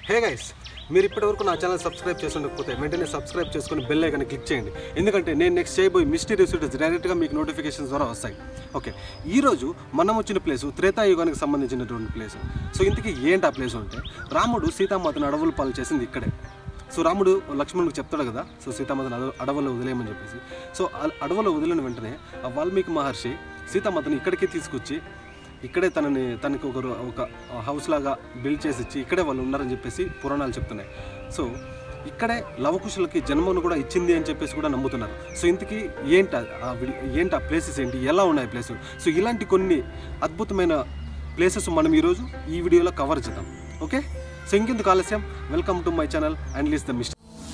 hey guys మీరు ఇప్పటివరకు నా ఛానల్ సబ్స్క్రైబ్ చేసి ఉండకపోతే వెంటనే సబ్స్క్రైబ్ చేసుకుని బెల్ ఐకాన్ క్లిక్ చేయండి ఎందుకంటే నేను నెక్స్ట్ చేయబోయే మిస్టీరియస్ వీడియోస్ డైరెక్ట్గా మీకు నోటిఫికేషన్స్ ద్వారా వస్తాయి ఓకే ఈరోజు మనం వచ్చిన ప్లేసు త్రేతాయుగానికి సంబంధించినటువంటి ప్లేస్ సో ఇంతకీ ఏంటి ఆ ప్లేస్ అంటే రాముడు సీతామాతను అడవులు పాలు చేసింది ఇక్కడే సో రాముడు లక్ష్మణుడికి చెప్తాడు కదా సో సీతామాతను అడవ అడవుల్లో వదిలేయమని చెప్పేసి సో ఆ అడవుల్లో వదిలిన వెంటనే ఆ వాల్మీకి మహర్షి సీతామాతను ఇక్కడికి తీసుకొచ్చి ఇక్కడే తనని తనకి ఒక రో- ఒక హౌస్ లాగా బిల్డ్ చేసి ఇచ్చి ఇక్కడే వాళ్ళు ఉన్నారని చెప్పేసి పురాణాలు చెప్తున్నాయి సో ఇక్కడే లవకుశులకి జన్మను కూడా ఇచ్చింది అని చెప్పేసి కూడా నమ్ముతున్నారు సో ఇంతకీ ఏంటి ఆ- ఆ విడి- ఏంటి ఆ ప్లేసెస్ ఏంటి ఎలా ఉన్నాయి ప్లేసెస్ సో ఇలాంటి కొన్ని అద్భుతమైన ప్లేసెస్ మనం ఈరోజు ఈ వీడియోలో కవర్ చేద్దాం ఓకే సో ఇంకెందుకు ఆలస్యం welcome to my channel and lees the mister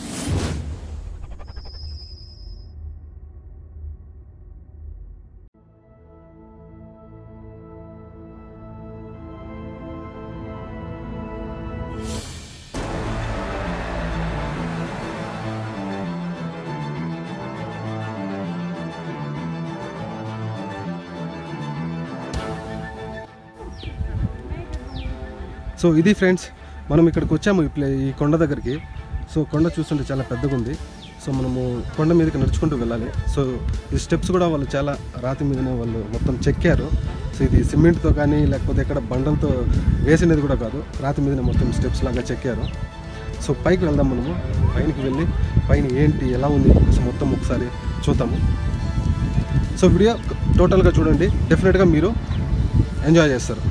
so ఇది ఫ్రెండ్స్ మనం ఇక్కడికి వచ్చాము ఈ ప్లే ఈ కొండ దగ్గరికి సో కొండ చూస్తుంటే చాలా పెద్దగా ఉంది సో మనము కొండ మీదకి నడుచుకుంటూ వెళ్ళాలి సో ఈ స్టెప్స్ కూడా వాళ్ళు చాలా రాతి మీదనే వాళ్ళు మొత్తం చెక్కారు సో ఇది సిమెంట్తో కానీ లేకపోతే ఎక్కడ బండలతో వేసినది కూడా కాదు రాతి మీదనే మొత్తం స్టెప్స్ లాగా చెక్కారు సో పైకి వెళ్దాం మనము పైనకి వెళ్ళి పైన ఏంటి ఎలా ఉంది సో మొత్తం ఒకసారి చూద్దాము సో వీడియో టోటల్గా చూడండి డెఫినెట్గా మీరు ఎంజాయ్ చేస్తారు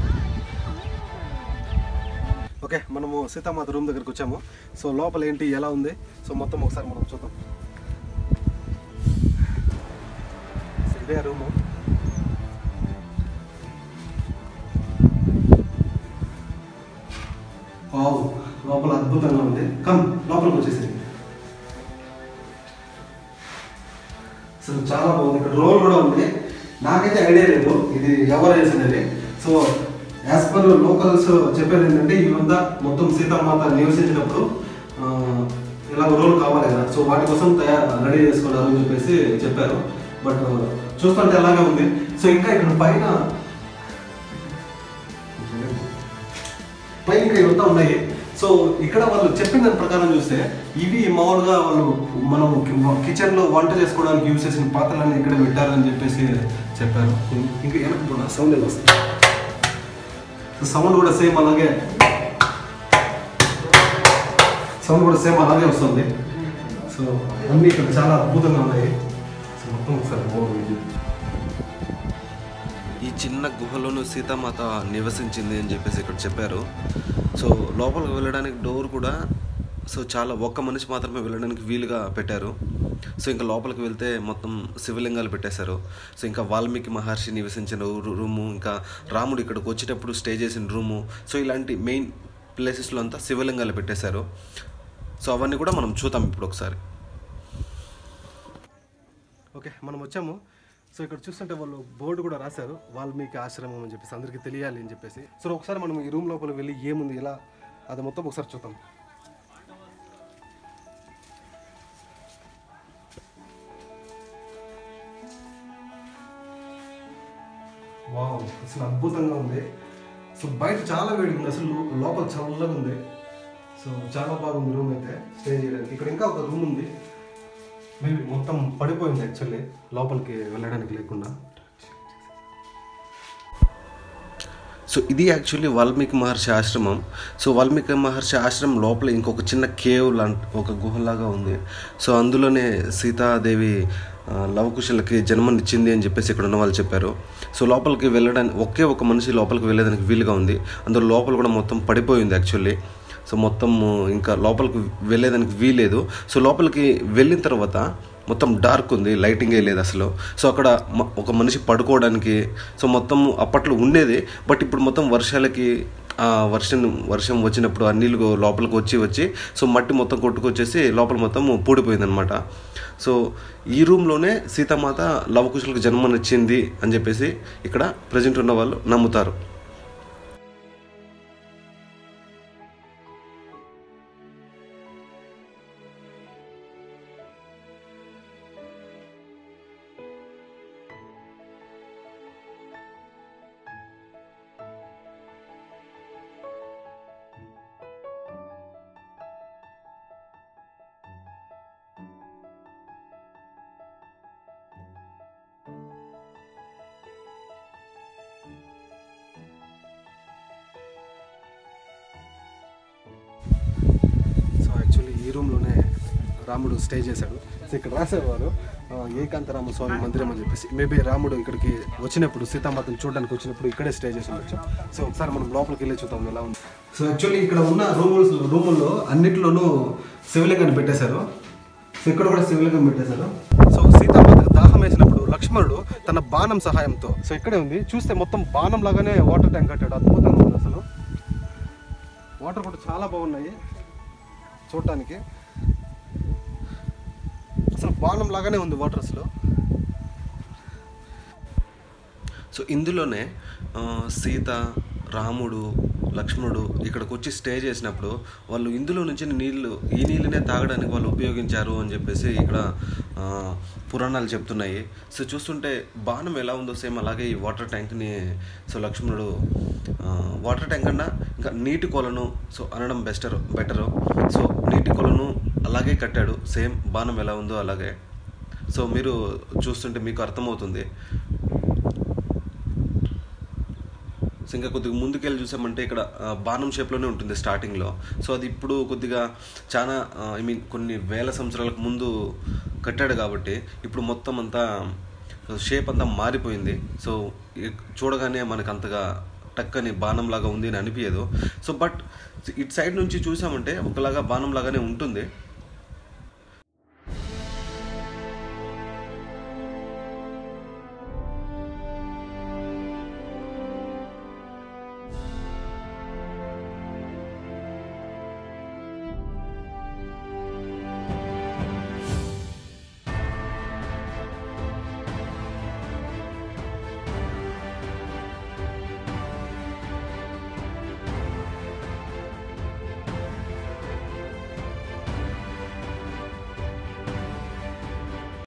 ఓకే మనము సీతామాత రూమ్ దగ్గరికి వచ్చాము సో లోపల ఏంటి ఎలా ఉంది సో మొత్తం ఒకసారి మనం చూద్దాం సో ఇదే రూము వావ్ లోపల అద్భుతంగా ఉంది కమ్ లోపలికి వచ్చేసి అసలు చాలా బాగుంది ఇక్కడ రోల్ కూడా ఉంది నాకైతే ఐడియా లేదు ఇది ఎవరు వేసినది సో యాజ్ పర్ లోకల్స్ చెప్పేది ఏంటంటే ఈ వద్ద మొత్తం సీతామాత నివసించినప్పుడు ఆ, ఇలా రోల్ కావాలి కదా సో వాటి కోసం తయారు రెడీ చేసుకున్నారు అని చెప్పేసి చెప్పారు బట్ చూస్తుంటే అలాగే ఉంది సో ఇంకా ఇక్కడ పైన పైన ఇంకా ఇవంతా ఉన్నాయి సో ఇక్కడ వాళ్ళు చెప్పిన దాని ప్రకారం చూస్తే ఇవి మామూలుగా వాళ్ళు మనం కిచెన్ లో వంట చేసుకోవడానికి యూజ్ చేసిన పాత్రలన్నీ ఇక్కడ పెట్టారని చెప్పేసి చెప్పారు ఇంకా వెనక సౌండ్ ఎలా వస్తుంది సౌండ్ కూడా సేమ్ అలాగే సౌండ్ కూడా సేమ్ అలాగే వస్తుంది సో అన్నీ ఇక్కడ చాలా అద్భుతంగా ఉన్నాయి సో మొత్తం ఒకసారి బాగుంది ఈ చిన్న గుహలోను సీతామాత నివసించింది అని చెప్పేసి ఇక్కడ చెప్పారు సో లోపలికి వెళ్ళడానికి డోర్ కూడా సో చాలా ఒక్క మనిషి మాత్రమే వెళ్ళడానికి వీలుగా పెట్టారు సో ఇంకా లోపలికి వెళ్తే మొత్తం శివలింగాలు పెట్టేశారు సో ఇంకా వాల్మీకి మహర్షి నివసించిన రూ- రూము ఇంకా రాముడు ఇక్కడికి వచ్చేటప్పుడు స్టే చేసిన రూము సో ఇలాంటి మెయిన్ ప్లేసెస్లో అంతా శివలింగాలు పెట్టేశారు సో అవన్నీ కూడా మనం చూద్దాం ఇప్పుడు ఒకసారి ఓకే మనం వచ్చాము సో ఇక్కడ చూస్తుంటే వాళ్ళు బోర్డు కూడా రాశారు వాల్మీకి ఆశ్రమం అని చెప్పేసి అందరికీ తెలియాలి అని చెప్పేసి సో ఒకసారి మనం ఈ రూమ్ లోపల వెళ్ళి ఏముంది ఎలా అది మొత్తం ఒకసారి చూద్దాం వావ్ అసలు అద్భుతంగా ఉంది సో బయట చాలా వేడి ఉంది అసలు లోపల చల్లగా ఉంది సో చాలా బాగుంది రూమ్ అయితే స్టే చేయడానికి ఇక్కడ ఇంకా ఒక రూమ్ ఉంది మేబీ మొత్తం పడిపోయింది యాక్చువల్లీ లోపలికి వెళ్ళడానికి లేకుండా సో ఇది యాక్చువల్లీ వాల్మీకి మహర్షి ఆశ్రమం సో వాల్మీకి మహర్షి ఆశ్రమం లోపల ఇంకొక చిన్న కేవ్ లాంటి ఒక గుహలాగా ఉంది సో అందులోనే సీతాదేవి ఆ, లవకుశలకి జన్మనిచ్చింది అని చెప్పేసి ఇక్కడ ఉన్న వాళ్ళు చెప్పారు సో లోపలికి వెళ్ళడానికి ఒకే ఒక మనిషి లోపలికి వెళ్ళేదానికి వీలుగా ఉంది అందులో లోపల కూడా మొత్తం పడిపోయింది యాక్చువల్లీ సో మొత్తం ఇంకా లోపలికి వెళ్ళేదానికి వీలేదు సో లోపలికి వెళ్ళిన తర్వాత మొత్తం డార్క్ ఉంది లైటింగే లేదు అసలు సో అక్కడ మ- ఒక మనిషి పడుకోవడానికి సో మొత్తం అప్పట్లో ఉండేది బట్ ఇప్పుడు మొత్తం వర్షాలకి ఆ వర్షం వర్షం వచ్చినప్పుడు ఆ నీళ్ళు లోపలికి వచ్చి వచ్చి సో మట్టి మొత్తం కొట్టుకొచ్చేసి లోపల మొత్తం పూడిపోయింది అనమాట సో ఈ రూమ్లోనే సీతామాత లవకుశులకు జన్మనిచ్చింది అని చెప్పేసి ఇక్కడ ప్రజెంట్ ఉన్న వాళ్ళు నమ్ముతారు ఈ రూమ్లోనే రాముడు స్టే చేశాడు సో ఇక్కడ రాసేవారు ఆ, ఏకాంతరామ స్వామి మందిరం అని చెప్పేసి మేబీ రాముడు ఇక్కడికి వచ్చినప్పుడు సీతామాతను చూడడానికి వచ్చినప్పుడు ఇక్కడే స్టే చేసి ఉండొచ్చు సో ఒకసారి మనం లోపలికి వెళ్ళి చూద్దాం ఎలా ఉంది సో యాక్చువల్లీ ఇక్కడ ఉన్న రూముల్స్ రూముల్లో అన్నిటిలోనూ శివలింగాన్ని పెట్టేశారు సో ఇక్కడ కూడా శివలింగం పెట్టేశారు సో సీతామాతకు దాహం వేసినప్పుడు లక్ష్మణుడు తన బాణం సహాయంతో సో ఇక్కడే ఉంది చూస్తే మొత్తం బాణం లాగానే వాటర్ ట్యాంక్ కట్టాడు అద్భుతంగా ఉంది అసలు వాటర్ కూడా చాలా బాగున్నాయి చూడటానికి అసలు బాణం లాగానే ఉంది వాటర్ అసలు సో ఇందులోనే ఆ, సీత రాముడు లక్ష్మణుడు ఇక్కడికి వచ్చి స్టే చేసినప్పుడు వాళ్ళు ఇందులో నుంచి నీళ్లు ఈ నీళ్ళనే తాగడానికి వాళ్ళు ఉపయోగించారు అని చెప్పేసి ఇక్కడ ఆ, పురాణాలు చెప్తున్నాయి సో చూస్తుంటే బాణం ఎలా ఉందో సేమ్ అలాగే ఈ వాటర్ ట్యాంక్ని సో లక్ష్మణుడు ఆ, వాటర్ ట్యాంక్ అన్నా ఇంకా నీటి కొలను సో అనడం బెస్టర్ బెటరు సో నీటి కొలను అలాగే కట్టాడు సేమ్ బాణం ఎలా ఉందో అలాగే సో మీరు చూస్తుంటే మీకు అర్థమవుతుంది సో ఇంకా కొద్దిగా ముందుకెళ్ళి చూసామంటే ఇక్కడ ఆ, బాణం షేప్లోనే ఉంటుంది స్టార్టింగ్లో సో అది ఇప్పుడు కొద్దిగా చాలా ఐ మీన్ కొన్ని వేల సంవత్సరాలకు ముందు కట్టాడు కాబట్టి ఇప్పుడు మొత్తం అంతా షేప్ అంతా మారిపోయింది సో ఈ- చూడగానే మనకు అంతగా టక్కని బాణం లాగా ఉంది అని అనిపించదు సో బట్ ఇటు సైడ్ నుంచి చూసామంటే ఒకలాగా బాణం లాగానే ఉంటుంది